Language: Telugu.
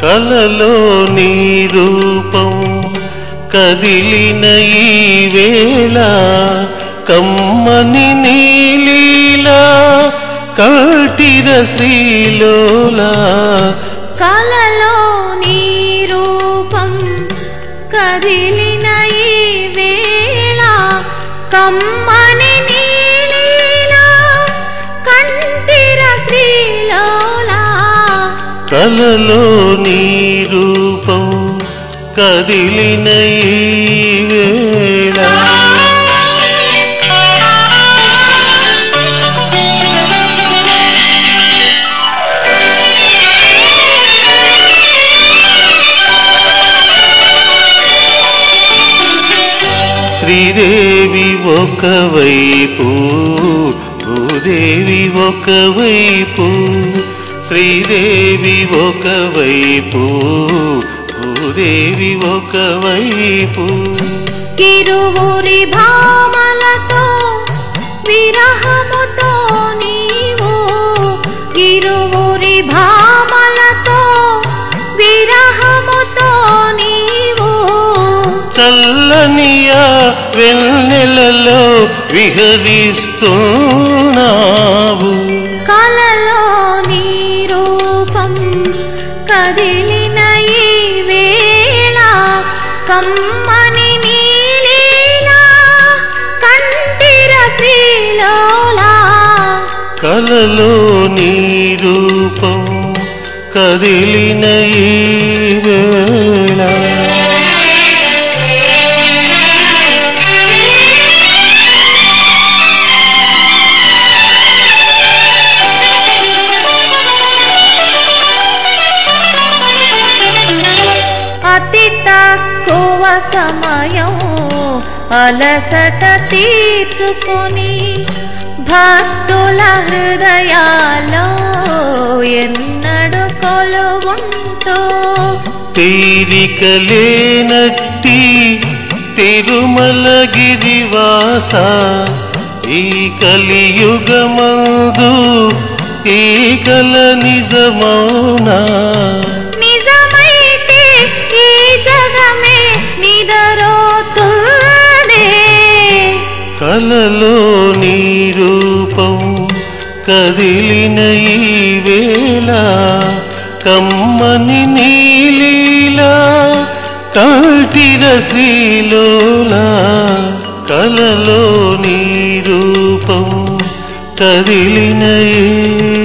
కలలో నీ రూపం కదిలిన ఈ వేళ కమ్మని నీలీలా కాటిర శ్రీలోలా కలలో నీ రూపం కదిలిన ఈ వేళ కమ్మని నీలీలా కంటిర శ్రీలోలా కలలో నీ రూపం కదిలిన ఈ వేళ శ్రీదేవి ఒకవైపు భూదేవి ఒకవైపు శ్రీదేవి ఒకవైపు భూదేవి ఒకవైపు ఇరువురి భామలతో విరహముతో నీవు ఇరువురి భామలతో విరహముతో నీవు చల్లనియా వెన్నెలలో విహరిస్తున్నావు కలలో నీ రూపం కదిలిన ఈ వేళ కమ్మని నీలీలా కంటిర శ్రీలోలా కలలో నీ రూపం కదిలిన ఈ వేళ అతి తక్కువ సమయం అలసట తీర్చుకొని భక్తుల హృదయాల్లో ఎన్నడు కొలువుంటూ తీరికలేనట్టి తిరుమలగిరివాస ఈ కలియుగమందు ఈ కల నిజమౌనా నిజమైతే ఈ జగమే నిదరోతుందే కలలో నీ రూపం కదిలిన ఈ వేళ కమ్మని నీలీలా కాటిర శ్రీలోలా కలలో నీ రూపం కదిలిన ఈ